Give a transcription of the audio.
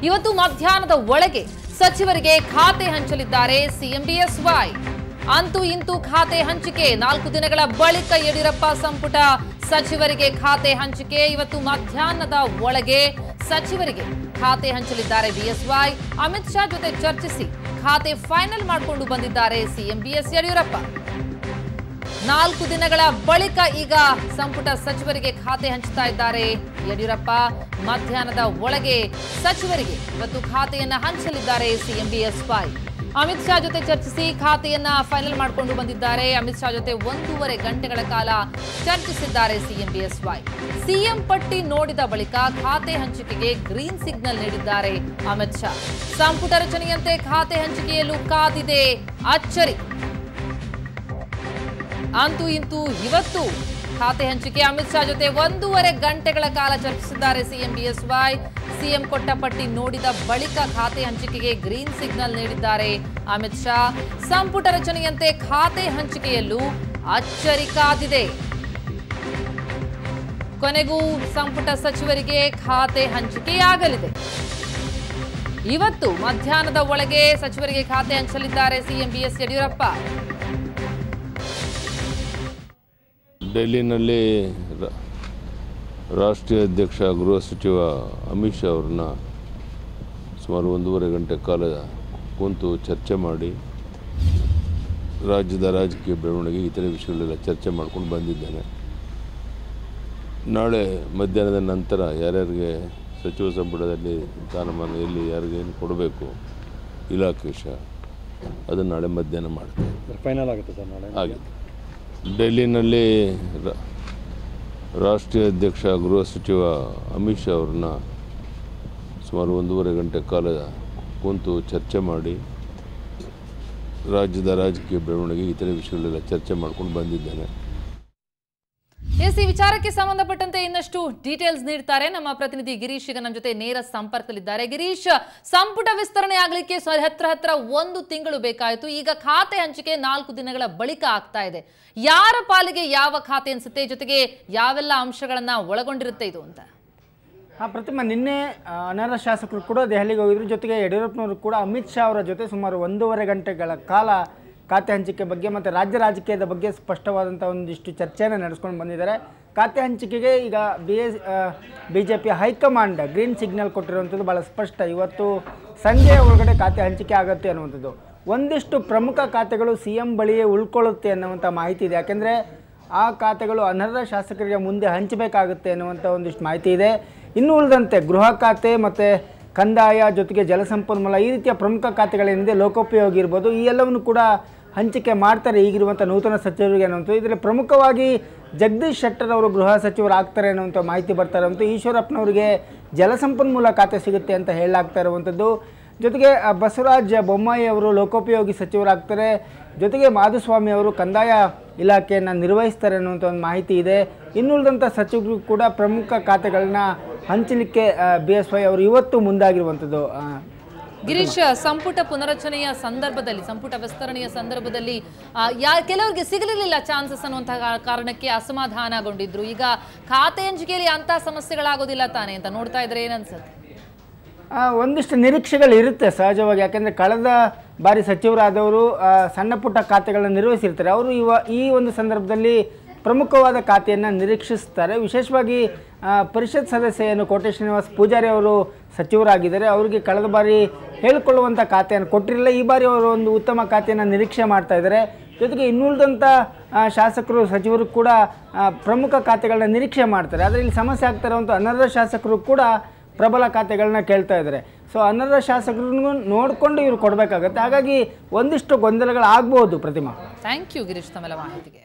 ಇವತ್ತು ಮಧ್ಯಾಹ್ನದ ಒಳಗೆ ಸಚಿವರಿಗೆ ಖಾತೆ ಹಂಚಲಿದ್ದಾರೆ ಸಿಎಂ ಬಿಎಸ್ವೈ ಅಂತೂ ಇಂತೂ ಖಾತೆ ಹಂಚಿಕೆ ನಾಲ್ಕು ದಿನಗಳ ಬಳಿಕ ಯಡಿಯೂರಪ್ಪ ಸಂಪುಟ ಸಚಿವರಿಗೆ ಖಾತೆ ಹಂಚಿಕೆ ಇವತ್ತು ಮಧ್ಯಾಹ್ನದ ಒಳಗೆ ಸಚಿವರಿಗೆ ಖಾತೆ ಹಂಚಲಿದ್ದಾರೆ ಬಿಎಸ್ವೈ ಅಮಿತ್ ಶಾ ಜೊತೆ ಚರ್ಚಿಸಿ ಖಾತೆ ಫೈನಲ್ ಮಾಡಿಕೊಂಡು ಬಂದಿದ್ದಾರೆ ಸಿಎಂ ಬಿಎಸ್ ಯಡಿಯೂರಪ್ಪ ನಾಲ್ಕು ದಿನಗಳ ಬಳಿಕ ಈಗ ಸಂಪುಟ ಸಚಿವರಿಗೆ ಖಾತೆ ಹಂಚುತ್ತಾ ಇದ್ದಾರೆ ಯಡಿಯೂರಪ್ಪ ಮಧ್ಯಾಹ್ನದ ಒಳಗೆ ಸಚಿವರಿಗೆ ಇವತ್ತು ಖಾತೆಯನ್ನ ಹಂಚಲಿದ್ದಾರೆ ಸಿಎಂ ಬಿಎಸ್ವೈ ಅಮಿತ್ ಶಾ ಜೊತೆ ಚರ್ಚಿಸಿ ಖಾತೆಯನ್ನ ಫೈನಲ್ ಮಾಡಿಕೊಂಡು ಬಂದಿದ್ದಾರೆ ಅಮಿತ್ ಶಾ ಜೊತೆ ಒಂದೂವರೆ ಗಂಟೆಗಳ ಕಾಲ ಚರ್ಚಿಸಿದ್ದಾರೆ ಸಿಎಂ ಬಿಎಸ್ವೈ ಸಿಎಂ ಪಟ್ಟಿ ನೋಡಿದ ಬಳಿಕ ಖಾತೆ ಹಂಚಿಕೆಗೆ ಗ್ರೀನ್ ಸಿಗ್ನಲ್ ನೀಡಿದ್ದಾರೆ ಅಮಿತ್ ಶಾ ಸಂಪುಟ ರಚನೆಯಂತೆ ಖಾತೆ ಹಂಚಿಕೆಯಲ್ಲೂ ಕಾದಿದೆ ಅಚ್ಚರಿ ಅಂತೂ ಇಂತೂ ಇವತ್ತು ಖಾತೆ ಹಂಚಿಕೆ ಅಮಿತ್ ಶಾ ಜೊತೆ ಒಂದೂವರೆ ಗಂಟೆಗಳ ಕಾಲ ಚರ್ಚಿಸಿದ್ದಾರೆ ಸಿಎಂ ಬಿಎಸ್ವೈ ಸಿಎಂ ಕೊಟ್ಟ ಪಟ್ಟಿ ನೋಡಿದ ಬಳಿಕ ಖಾತೆ ಹಂಚಿಕೆಗೆ ಗ್ರೀನ್ ಸಿಗ್ನಲ್ ನೀಡಿದ್ದಾರೆ ಅಮಿತ್ ಶಾ ಸಂಪುಟ ರಚನೆಯಂತೆ ಖಾತೆ ಹಂಚಿಕೆಯಲ್ಲೂ ಅಚ್ಚರಿ ಕಾದಿದೆ ಕೊನೆಗೂ ಸಂಪುಟ ಸಚಿವರಿಗೆ ಖಾತೆ ಹಂಚಿಕೆಯಾಗಲಿದೆ ಇವತ್ತು ಮಧ್ಯಾಹ್ನದ ಒಳಗೆ ಸಚಿವರಿಗೆ ಖಾತೆ ಹಂಚಲಿದ್ದಾರೆ ಸಿಎಂ ಬಿಎಸ್ ಯಡಿಯೂರಪ್ಪ ಡೆಲ್ಲಿನಲ್ಲಿ ರ- ರಾಷ್ಟ್ರೀಯ ಅಧ್ಯಕ್ಷ ಗೃಹ ಸಚಿವ ಅಮಿತ್ ಶಾ ಅವ್ರನ್ನ ಸುಮಾರು ಒಂದೂವರೆ ಗಂಟೆ ಕಾಲ ಕುಂತು ಚರ್ಚೆ ಮಾಡಿ ರಾಜ್ಯದ ರಾಜಕೀಯ ಬೆಳವಣಿಗೆ ಇತರೆ ವಿಷಯಗಳೆಲ್ಲ ಚರ್ಚೆ ಮಾಡ್ಕೊಂಡು ಬಂದಿದ್ದೇನೆ ನಾಳೆ ಮಧ್ಯಾಹ್ನದ ನಂತರ ಯಾರ್ಯಾರಿಗೆ ಸಚಿವ ಸಂಪುಟದಲ್ಲಿ ಸ್ಥಾನಮಾನ ಎಲ್ಲಿ ಯಾರಿಗೆ ಏನು ಕೊಡಬೇಕು ಇಲಾಖೆ ವಿಷಯ ಅದನ್ನು ನಾಳೆ ಮಧ್ಯಾಹ್ನ ಮಾಡ್ತೇವೆ ಫೈನಲ್ ಆಗುತ್ತೆ ಸರ್ ನಾಳೆ ಆಗಿದೆ ಡೆಲ್ಲಿನಲ್ಲಿ ರ- ರಾಷ್ಟ್ರೀಯ ಅಧ್ಯಕ್ಷ ಗೃಹ ಸಚಿವ ಅಮಿತ್ ಶಾ ಅವ್ರನ್ನ ಸುಮಾರು ಒಂದೂವರೆ ಗಂಟೆ ಕಾಲ ಕುಂತು ಚರ್ಚೆ ಮಾಡಿ ರಾಜ್ಯದ ರಾಜಕೀಯ ಬೆಳವಣಿಗೆ ಇತರೆ ವಿಷಯಗಳೆಲ್ಲ ಚರ್ಚೆ ಮಾಡ್ಕೊಂಡು ಬಂದಿದ್ದೇನೆ ಎಸ್ ಈ ವಿಚಾರಕ್ಕೆ ಸಂಬಂಧಪಟ್ಟಂತೆ ಇನ್ನಷ್ಟು ಡೀಟೇಲ್ಸ್ ನೀಡ್ತಾರೆ ನಮ್ಮ ಪ್ರತಿನಿಧಿ ಗಿರೀಶ್ ಈಗ ನಮ್ಮ ಜೊತೆ ನೇರ ಸಂಪರ್ಕದಲ್ಲಿದ್ದಾರೆ ಗಿರೀಶ್ ಸಂಪುಟ ವಿಸ್ತರಣೆ ಆಗ್ಲಿಕ್ಕೆ ಸ- ಹತ್ರ ಹತ್ರ ಒಂದು ತಿಂಗಳು ಬೇಕಾಯಿತು ಈಗ ಖಾತೆ ಹಂಚಿಕೆ ನಾಲ್ಕು ದಿನಗಳ ಬಳಿಕ ಆಗ್ತಾ ಇದೆ ಯಾರ ಪಾಲಿಗೆ ಯಾವ ಖಾತೆ ಅನ್ಸುತ್ತೆ ಜೊತೆಗೆ ಯಾವೆಲ್ಲ ಅಂಶಗಳನ್ನ ಒಳಗೊಂಡಿರುತ್ತೆ ಇದು ಅಂತ ಆ ಪ್ರತಿಮಾ ನಿನ್ನೆ ಆ, ಅನರ್ಹ ಶಾಸಕರು ಕೂಡ ದೆಹಲಿಗೆ ಹೋಗಿದ್ರು ಜೊತೆಗೆ ಯಡಿಯೂರಪ್ಪನವರು ಕೂಡ ಅಮಿತ್ ಶಾ ಅವರ ಜೊತೆ ಸುಮಾರು ಒಂದೂವರೆ ಗಂಟೆಗಳ ಕಾಲ ಖಾತೆ ಹಂಚಿಕೆ ಬಗ್ಗೆ ಮತ್ತು ರಾಜ್ಯ ರಾಜಕೀಯದ ಬಗ್ಗೆ ಸ್ಪಷ್ಟವಾದಂಥ ಒಂದಿಷ್ಟು ಚರ್ಚೆಯನ್ನು ನಡೆಸ್ಕೊಂಡು ಬಂದಿದ್ದಾರೆ ಖಾತೆ ಹಂಚಿಕೆಗೆ ಈಗ B S B J P high command green signal ಕೊಟ್ಟಿರುವಂಥದ್ದು ಭಾಳ ಸ್ಪಷ್ಟ ಇವತ್ತು ಸಂಜೆಯ ಒಳಗಡೆ ಖಾತೆ ಹಂಚಿಕೆ ಆಗುತ್ತೆ ಅನ್ನುವಂಥದ್ದು ಒಂದಿಷ್ಟು ಪ್ರಮುಖ ಖಾತೆಗಳು ಸಿ ಎಂ ಬಳಿಯೇ ಉಳ್ಕೊಳ್ಳುತ್ತೆ ಅನ್ನುವಂಥ ಮಾಹಿತಿ ಇದೆ ಯಾಕೆಂದರೆ ಆ ಖಾತೆಗಳು ಅನರ್ಹ ಶಾಸಕರಿಗೆ ಮುಂದೆ ಹಂಚಬೇಕಾಗುತ್ತೆ ಅನ್ನುವಂಥ ಒಂದಿಷ್ಟು ಮಾಹಿತಿ ಇದೆ ಇನ್ನು ಉಳಿದಂತೆ ಗೃಹ ಖಾತೆ ಮತ್ತು ಕಂದಾಯ ಜೊತೆಗೆ ಜಲಸಂಪನ್ಮೂಲ ಈ ರೀತಿಯ ಪ್ರಮುಖ ಖಾತೆಗಳೇನಿದೆ ಲೋಕೋಪಯೋಗಿ ಇರ್ಬೋದು ಈ ಎಲ್ಲವನ್ನು ಕೂಡ ಹಂಚಿಕೆ ಮಾಡ್ತಾರೆ ಈಗಿರುವಂಥ ನೂತನ ಸಚಿವರಿಗೆ ಅನ್ನುವಂಥದ್ದು ಇದರಲ್ಲಿ ಪ್ರಮುಖವಾಗಿ ಜಗದೀಶ್ ಶೆಟ್ಟರ್ ಅವರು ಗೃಹ ಸಚಿವರಾಗ್ತಾರೆ ಅನ್ನುವಂಥ ಮಾಹಿತಿ ಬರ್ತಾ ಇರುವಂಥ ಈಶ್ವರಪ್ಪನವರಿಗೆ ಜಲಸಂಪನ್ಮೂಲ ಖಾತೆ ಸಿಗುತ್ತೆ ಅಂತ ಹೇಳಲಾಗ್ತಾ ಇರುವಂಥದ್ದು ಜೊತೆಗೆ ಆ, ಬಸವರಾಜ ಬೊಮ್ಮಾಯಿ ಅವರು ಲೋಕೋಪಯೋಗಿ ಸಚಿವರಾಗ್ತಾರೆ ಜೊತೆಗೆ ಮಾಧುಸ್ವಾಮಿ ಅವರು ಕಂದಾಯ ಇಲಾಖೆಯನ್ನು ನಿರ್ವಹಿಸ್ತಾರೆ ಅನ್ನುವಂಥ ಒಂದು ಮಾಹಿತಿ ಇದೆ ಇನ್ನುಳಿದಂಥ ಸಚಿವರು ಕೂಡ ಪ್ರಮುಖ ಖಾತೆಗಳನ್ನ ಹಂಚಲಿಕ್ಕೆ ಬಿ ಎಸ್ ವೈ ಅವರು ಇವತ್ತು ಮುಂದಾಗಿರುವಂಥದ್ದು ಆ, ಗಿರೀಶ್ ಸಂಪುಟ ಪುನರಚನೆಯ ಸಂದರ್ಭದಲ್ಲಿ ಸಂಪುಟ ವಿಸ್ತರಣೆಯ ಸಂದರ್ಭದಲ್ಲಿ ಆ, ಯಾ ಕೆಲವರಿಗೆ ಸಿಗಲಿಲ್ಲ ಚಾನ್ಸಸ್ ಅನ್ನುವಂತಹ ಕಾ- ಕಾರಣಕ್ಕೆ ಅಸಮಾಧಾನಗೊಂಡಿದ್ರು ಈಗ ಖಾತೆ ಹಂಚಿಕೆಯಲ್ಲಿ ಅಂತ ಸಮಸ್ಯೆಗಳಾಗೋದಿಲ್ಲ ತಾನೆ ಅಂತ ನೋಡ್ತಾ ಇದ್ರೆ ಏನನ್ಸುತ್ತೆ ಆ, ಒಂದಿಷ್ಟು ನಿರೀಕ್ಷೆಗಳು ಇರುತ್ತೆ ಸಹಜವಾಗಿ ಯಾಕೆಂದರೆ ಕಳೆದ ಬಾರಿ ಸಚಿವರಾದವರು ಆ, ಸಣ್ಣ ಪುಟ್ಟ ಖಾತೆಗಳನ್ನು ನಿರ್ವಹಿಸಿರ್ತಾರೆ ಅವರು ಇವ ಈ ಒಂದು ಸಂದರ್ಭದಲ್ಲಿ ಪ್ರಮುಖವಾದ ಖಾತೆಯನ್ನು ನಿರೀಕ್ಷಿಸ್ತಾರೆ ವಿಶೇಷವಾಗಿ ಆ, ಪರಿಷತ್ ಸದಸ್ಯ ಏನು ಕೋಟೆ ಶ್ರೀನಿವಾಸ್ ಪೂಜಾರಿ ಅವರು ಸಚಿವರಾಗಿದ್ದಾರೆ ಅವರಿಗೆ ಕಳೆದ ಬಾರಿ ಹೇಳಿಕೊಳ್ಳುವಂಥ ಖಾತೆಯನ್ನು ಕೊಟ್ಟಿರಲಿಲ್ಲ ಈ ಬಾರಿ ಅವರು ಒಂದು ಉತ್ತಮ ಖಾತೆಯನ್ನು ನಿರೀಕ್ಷೆ ಮಾಡ್ತಾ ಇದ್ದಾರೆ ಜೊತೆಗೆ ಇನ್ನುಳಿದಂಥ ಆ, ಶಾಸಕರು ಸಚಿವರು ಕೂಡ ಆ, ಪ್ರಮುಖ ಖಾತೆಗಳನ್ನ ನಿರೀಕ್ಷೆ ಮಾಡ್ತಾರೆ ಆದರೆ ಇಲ್ಲಿ ಸಮಸ್ಯೆ ಆಗ್ತಾ ಇರುವಂಥ ಅನರ್ಹ ಶಾಸಕರು ಕೂಡ ಪ್ರಬಲ ಖಾತೆಗಳನ್ನ ಕೇಳ್ತಾ ಇದ್ದಾರೆ ಸೊ ಅನರ್ಹ ಶಾಸಕರನ್ನು ನೋಡಿಕೊಂಡು ಇವರು ಕೊಡಬೇಕಾಗತ್ತೆ ಹಾಗಾಗಿ ಒಂದಿಷ್ಟು ಗೊಂದಲಗಳಾಗ್ಬೋದು ಪ್ರತಿಮಾ ಥ್ಯಾಂಕ್ ಯು ಗಿರೀಶ್ ತಮ್ಮೆಲ್ಲ ಮಾಹಿತಿಗೆ